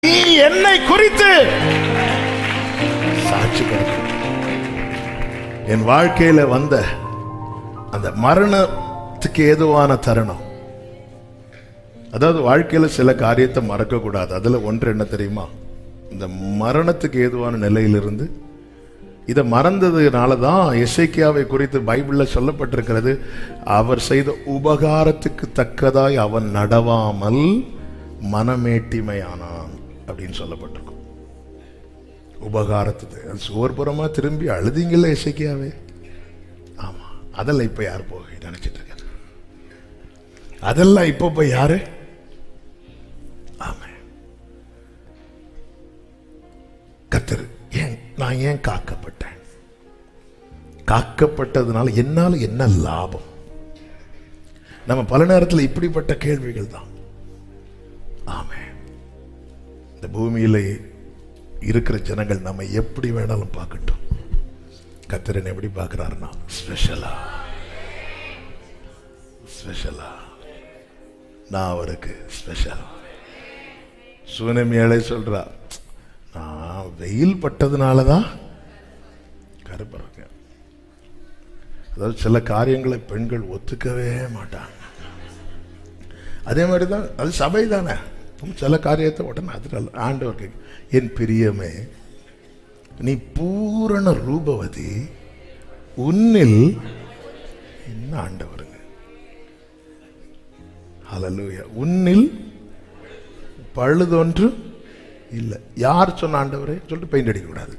நீ என்னை குறித்து சாட்சி கொடுக்க என் வாழ்க்கையில வந்த அந்த மரணத்துக்கு ஏதுவான தருணம் அதாவது வாழ்க்கையில சில காரியத்தை மறக்க கூடாது அதுல ஒன்று என்ன தெரியுமா இந்த மரணத்துக்கு ஏதுவான நிலையிலிருந்து இதை மறந்ததுனால தான் எசேக்கியாவை குறித்து பைபிள்ல சொல்லப்பட்டிருக்கிறது அவர் செய்த உபகாரத்துக்கு தக்கதாய் அவன் நடவாமல் மனமேட்டிமையானான் அப்படின்னு சொல்லப்பட்டிருக்கும் உபகாரத்துக்கு அது சோர்புறமா திரும்பி அழுதிங்கல்ல எசேக்கியாவே ஆமா அதெல்லாம் இப்ப யார் போய் நினைச்சிட்டு இருக்காரு அதெல்லாம் இப்போ போய் யாரு ஆமா கத்தர் ஏன் நான் ஏன் காக்கப்பட்டேன் காக்கப்பட்டதுனால என்னால என்ன லாபம் நம்ம பல நேரத்தில் இப்படிப்பட்ட கேள்விகள் தான் ஆமே இந்த பூமியில இருக்கிற ஜனங்கள் நம்ம எப்படி வேணாலும் பார்க்கட்டும் கத்திரன் எப்படி பார்க்கிறாருன்னா ஸ்பெஷலா ஸ்பெஷலா நான் அவருக்கு ஸ்பெஷல் சுனமி ஏழை சொல்றா நான் வெயில் பட்டதுனால தான் கருப்பறங்க அதாவது சில காரியங்களை பெண்கள் ஒத்துக்கவே மாட்டாங்க அதே மாதிரி தான் அது சபை தானே சில காரியத்தை உடனே அதில் ஆண்டவருக்கு என் பிரியமே நீ பூரண ரூபவதி உன்னில் என்ன ஆண்டவருங்க ஹalleluya உன்னில் பழுதொன்று இல்லை யார் சொன்ன ஆண்டவரே சொல்லிட்டு பெயிண்ட் அடிக்க கூடாது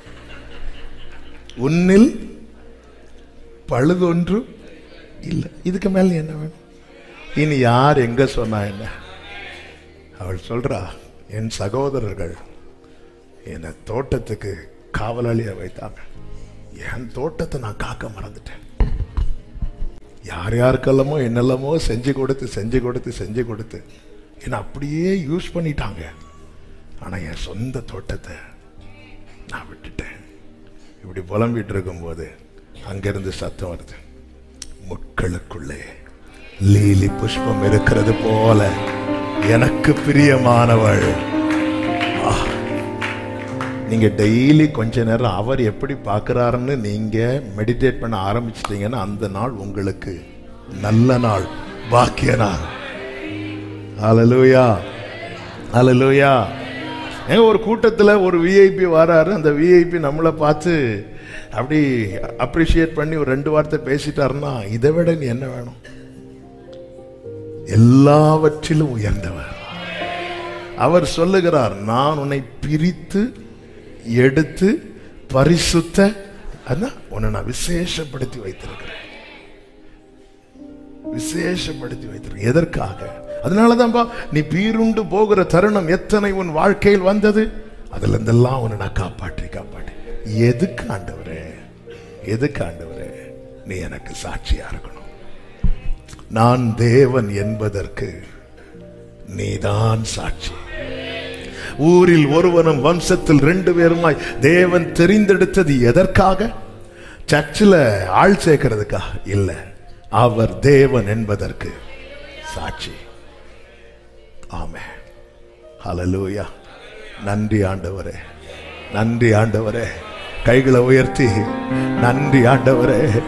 உன்னில் பழுதொன்று இல்லை இதுக்கு மேல என்ன வேணும் இனி யார் எங்க சொன்னா என்ன அவள் சொல்றா என் சகோதரர்கள் என்னை தோட்டத்துக்கு காவலாளியா வைத்தாங்க என் தோட்டத்தை நான் காக்க மறந்துட்டேன் யார் யாருக்கெல்லாமோ என்னெல்லாமோ செஞ்சு கொடுத்து செஞ்சு கொடுத்து செஞ்சு கொடுத்து என்னை அப்படியே யூஸ் பண்ணிட்டாங்க ஆனா என் சொந்த தோட்டத்தை நான் விட்டுட்டேன் இப்படி புலம்பிட்டு இருக்கும்போது அங்கிருந்து சத்தம் வருது முட்களுக்குள்ளே லீலி புஷ்பம் இருக்கிறது போல எனக்கு பிரியமானவள் ஆ. நீங்க டெய்லி கொஞ்ச நேரம் அவர் எப்படி பார்க்கறாருன்னு நீங்க மெடிடேட் பண்ண ஆரம்பிச்சிட்டீங்கன்னா அந்த நாள் உங்களுக்கு நல்ல நாள் பாக்கிய நாள் ஹalleluya ஹalleluya ஏங்க ஒரு கூட்டத்துல ஒரு விஐபி வராரு அந்த விஐபி நம்மளை பார்த்து அப்படி அப்ரிஷியேட் பண்ணி ஒரு ரெண்டு வார்த்தை பேசிட்டாருன்னா இதை விட நீ என்ன வேணும் எல்லாவற்றிலும் உயர்ந்தவர் அவர் சொல்லுகிறார் நான் உன்னை பிரித்து எடுத்து பரிசுத்த அதான் உன்னை நான் விசேஷப்படுத்தி வைத்திருக்கிறேன் விசேஷப்படுத்தி வைத்திருக்கிறேன் எதற்காக அதனாலதான்பா நீ பீருண்டு போகிற தருணம் எத்தனை உன் வாழ்க்கையில் வந்தது அதுல இருந்தெல்லாம் உன்னை நான் காப்பாற்றி காப்பாற்றி எதுக்கு ஆண்டவரே எதுக்கு ஆண்டவரே நீ எனக்கு சாட்சியா இருக்கணும் நான் தேவன் என்பதற்கு நீதான் சாட்சி ஊரில் ஒருவனும் வம்சத்தில் ரெண்டு பேருமாய் தேவன் தெரிந்தெடுத்தது எதற்காக சர்ச்சில் ஆள் சேர்க்கிறதுக்கா இல்ல அவர் தேவன் என்பதற்கு சாட்சி ஆமே ஹalleluya நன்றி ஆண்டவரே நன்றி ஆண்டவரே கைகளை உயர்த்தி நன்றி ஆண்டவரே